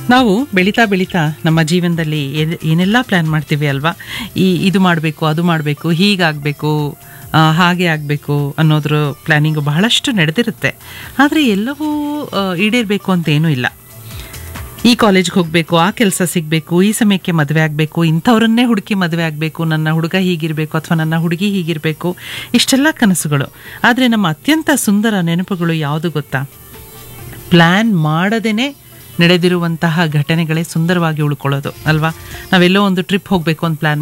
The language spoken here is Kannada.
ನಾವು ಬೆಳೀತಾ ಬೆಳೀತಾ ನಮ್ಮ ಜೀವನದಲ್ಲಿ ಏನ್- ಏನೆಲ್ಲ ಪ್ಲ್ಯಾನ್ ಮಾಡ್ತೀವಿ ಅಲ್ವಾ ಈ ಇದು ಮಾಡಬೇಕು ಅದು ಮಾಡಬೇಕು ಹೀಗಾಗಬೇಕು ಹಾಗೆ ಆಗಬೇಕು ಅನ್ನೋದ್ರ ಪ್ಲ್ಯಾನಿಂಗು ಬಹಳಷ್ಟು ನಡೆದಿರುತ್ತೆ ಆದರೆ ಎಲ್ಲವೂ ಆ, ಈಡೇರಬೇಕು ಅಂತ ಏನೂ ಇಲ್ಲ ಈ ಕಾಲೇಜ್ಗೆ ಹೋಗಬೇಕು ಆ ಕೆಲಸ ಸಿಗಬೇಕು ಈ ಸಮಯಕ್ಕೆ ಮದುವೆ ಆಗಬೇಕು ಇಂಥವ್ರನ್ನೇ ಹುಡುಕಿ ಮದುವೆ ಆಗಬೇಕು ನನ್ನ ಹುಡುಗ ಹೀಗಿರಬೇಕು ಅಥವಾ ನನ್ನ ಹುಡುಗಿ ಹೀಗಿರಬೇಕು ಇಷ್ಟೆಲ್ಲ ಕನಸುಗಳು ಆದರೆ ನಮ್ಮ ಅತ್ಯಂತ ಸುಂದರ ನೆನಪುಗಳು ಯಾವುದು ಗೊತ್ತಾ ಪ್ಲ್ಯಾನ್ ಮಾಡದೇನೆ ನಡೆದಿರುವಂತಹ ಘಟನೆಗಳೇ ಸುಂದರವಾಗಿ ಉಳ್ಕೊಳ್ಳೋದು ಅಲ್ವಾ ನಾವೆಲ್ಲೋ ಒಂದು ಟ್ರಿಪ್ ಹೋಗಬೇಕು ಅಂತ ಪ್ಲ್ಯಾನ್